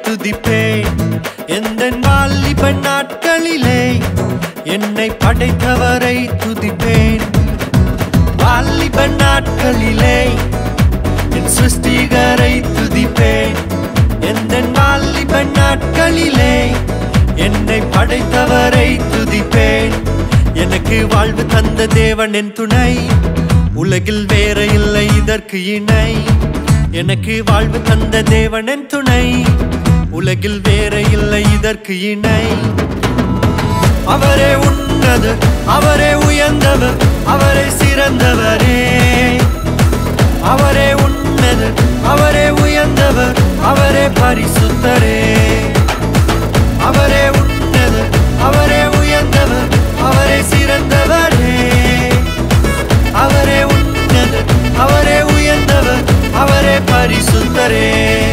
துதிப்பேன் எந்த வாலிப நாட்களிலே என்னை படைத்தவரை துதிப்பேன் வாலிப நாட்களிலே என் சிருஷ்டிகரை துதிப்பேன் எந்த வாலிப நாட்களிலே என்னை படைத்தவரை துதிப்பேன் எனக்கு வாழ்வு தந்த தேவன் என் துணை உலகில் வேற இல்லை இதற்கு இணை எனக்கு வாழ்வு தந்த தேவன் என் துணை உலகில் வேற இல்லை இதற்கு இணை அவரே உன்னது அவரே உயர்ந்தவர் அவரே சிறந்தவரே அவரே உன்னது அவரே உயர்ந்தவர் அவரே பரிசுத்தரே அவரே உன்னது அவரே உயர்ந்தவர் அவரே சிறந்தவரே அவரே உன்னது அவரே உயர்ந்தவர் அவரே பரிசுத்தரே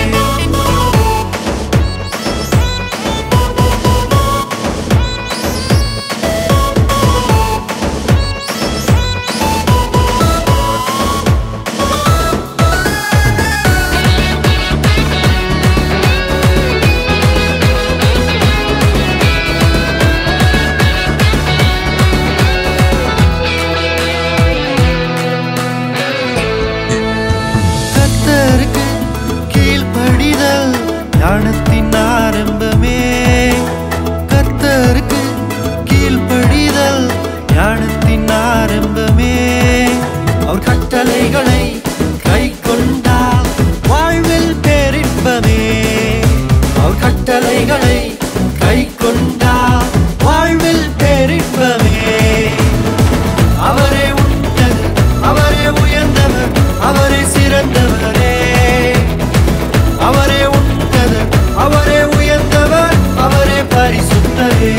கத்தருக்கு கீழ்ப்படிதல் ஞானத்தின் ஆரம்பமே கத்தருக்கு கீழ்ப்படிதல் ஞானத்தின் ஆரம்பமே அவர் கட்டளைகளை கை கொண்டால் வாழ்வில் பேரின்பமே அவர் கட்டளைகளை கை கொண்டால் வாழ்வில் பேரின்பமே அவரே உன்னது அவரே உயர்ந்தவர் அவரே சிறந்தவரே அவரே உன்னது அவரே உயர்ந்தவர் அவரே பரிசுத்தரே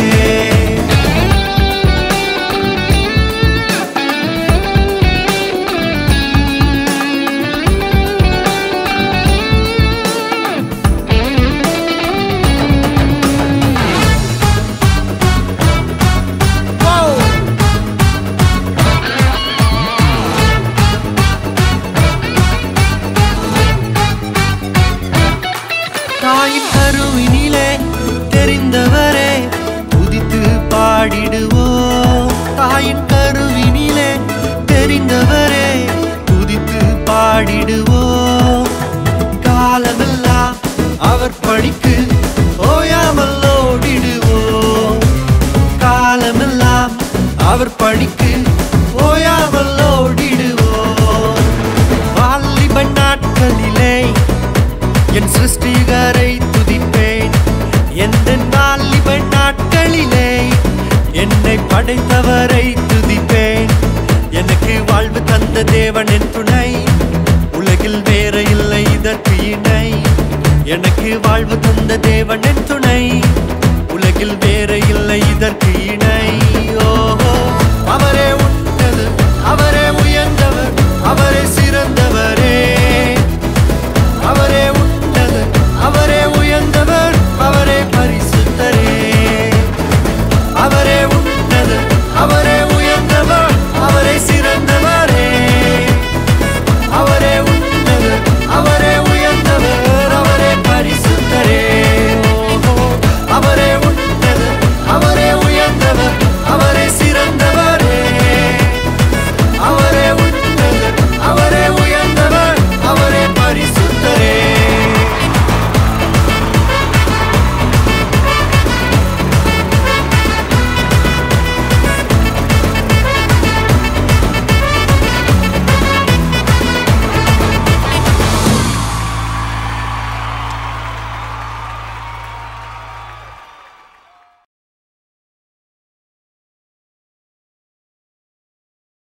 தாயின் கருவினிலே தெரிந்தவரே உதித்து பாடிடுவோம் தாயின் கருவினிலே தெரிந்தவரே உதித்து பாடிடுவோம் காலமெல்லாம் அவர் பணிக்கு ஓயாமல் ஓடிடுவோம் காலமெல்லாம் அவர் பணிக்கு ஓயாமல் ஓடிடுவோம் வாலிப நாட்களிலே என் சிருஷ்டிகரை துதிப்பேன் எந்த வாலிப நாட்களிலே என்னை படைத்தவரை துதிப்பேன் எனக்கு வாழ்வு தந்த தேவன் என் துணை உலகில் வேற இல்லை இதற்கு இணை எனக்கு வாழ்வு தந்த தேவன் என் துணை உலகில் வேற இல்லை இதற்கு இணை